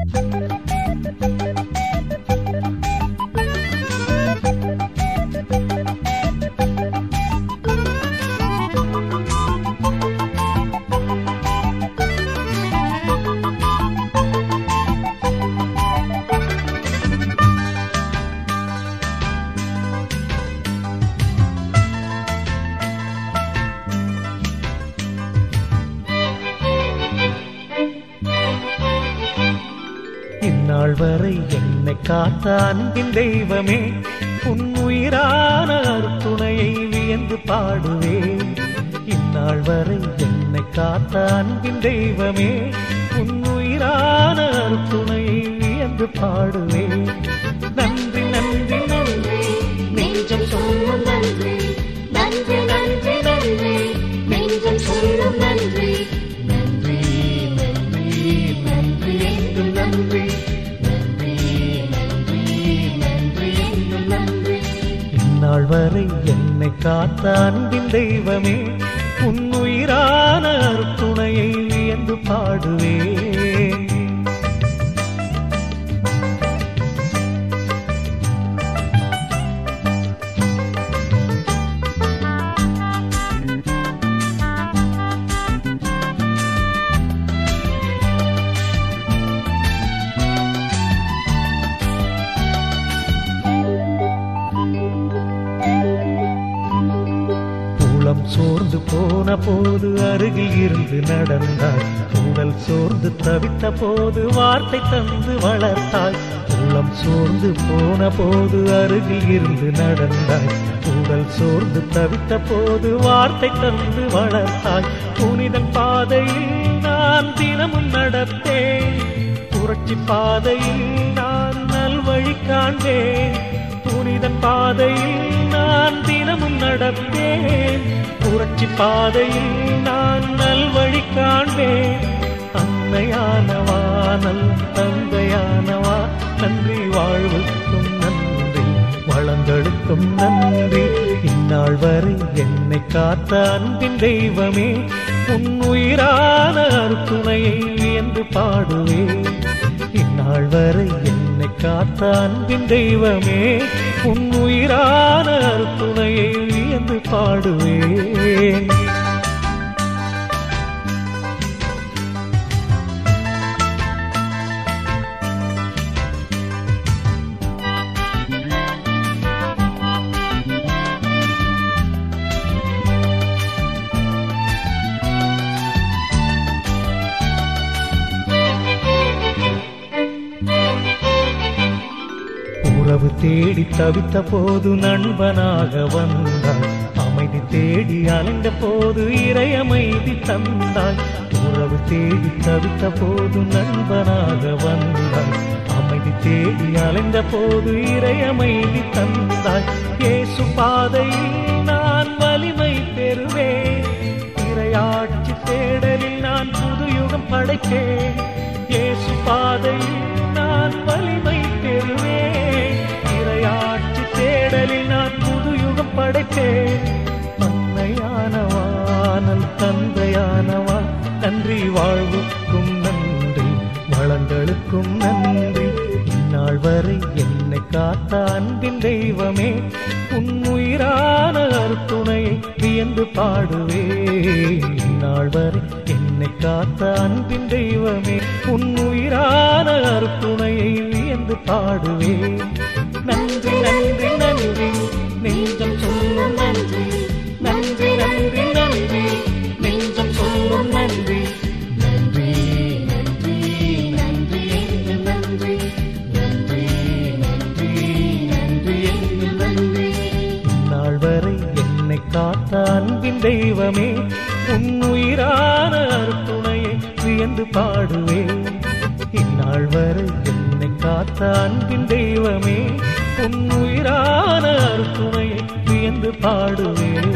இந்நாள் வரை என்னை காத்த அன்பின் தெய்வமே உன் உயிரான அருத்துணையை வியந்து பாடுவேன் இந்நாள் வரை என்னை காத்த அன்பின் தெய்வமே உன் உயிரான அருத்துணையை வியந்து பாடுவேன் நன்றி நன்றி நன்றி நெஞ்சம் சொல்லும் நன்றி நன்றி நன்றி நன்றி நெஞ்சம் சொல்லும் நன்றி நன்றி நன்றி நன்றி என்றும் நன்றி நன்றி நன்றி நன்றி என்றும் நன்றி இந்நாள் வரை என்னை காத்த அன்பின் தெய்வமே உன் உயிரான அருத்துணையை வியந்து பாடுவேன் உளம் சோர்ந்து போன போது அருகில் இருந்து நடந்தாய் உடல் சோர்ந்து தவித்த போது வார்த்தை தந்து வளர்த்தாய் உளம் சோர்ந்து போன போது அருகில் இருந்து நடந்தாய் உடல் சோர்ந்து தவித்த போது வார்த்தை தந்து வளர்த்தாய் புனிதன் பாதையில் நான் தினமும் நடப்பேன் புரட்சி பாதையில் நான் நல்வழி காண்பேன் புனிதன் பாதையில் நான் தினமும் நடப்பேன் புரட்சி பாதையில் நான் நல்வழி காண்பேன் அன்னையானவா நல் தந்தையானவா நன்றி வாழ்வுக்கும் நன்றி வளங்களுக்கும் நன்றி இந்நாள் வரை என்னை காத்த அன்பின் தெய்வமே உன் உயிரான அருத்துணையை வியந்து பாடுவேன் இந்நாள் வரை என்னை காத்த அன்பின் தெய்வமே உன் உயிரான அருத்துணையை வியந்து பாடுவேன் உறவு தேடி தவித்த போது நண்பனாக வந்தாய் அமைதி தேடி அலைந்த போது இறை அமைதி தந்தாய் உறவு தேடி தவித்த போது நண்பனாக வந்தாய் அமைதி தேடி அலைந்த போது இறை அமைதி தந்தாய் இயேசு பாதையில் நான் வலிமை பெறுவேன் இறையாட்சி தேடலில் நான் புது யுகம் படைப்பேன் இயேசு பாதையில் நான் வலிமை பெறுவேன் இறையாட்சி தேடலில் நான் புது யுகம் படைப்பேன் அன்னையானவா நல் தந்தையானவா நன்றி வாழ்வுக்கும் நன்றி வளங்களுக்கும் நன்றி இந்நாள் வரை என்னை காத்த அன்பின் தெய்வமே உன் உயிரான அருத்துணையை வியந்து பாடுவேன் இந்நாள் வரை என்னை காத்த அன்பின் தெய்வமே உன் உயிரான அருத்துணையை வியந்து பாடுவேன் நன்றி நன்றி நன்றி நெஞ்சம் சொல்லும் நன்றி நன்றி நன்றி நன்றி நெஞ்சம் சொல்லும் நன்றி நன்றி நன்றி நன்றி என்றும் நன்றி நன்றி நன்றி நன்றி என்றும் நன்றி நாள் வரை என்னை காத்த அன்பின் தெய்வமே உன் உயிரான அருத்துணையை வியந்து பாடுவேன் இந்நாள் வரை என்னை காத்த அன்பின் தெய்வமே உன் உயிரான அருத்துணையை வியந்து பாடுவேன்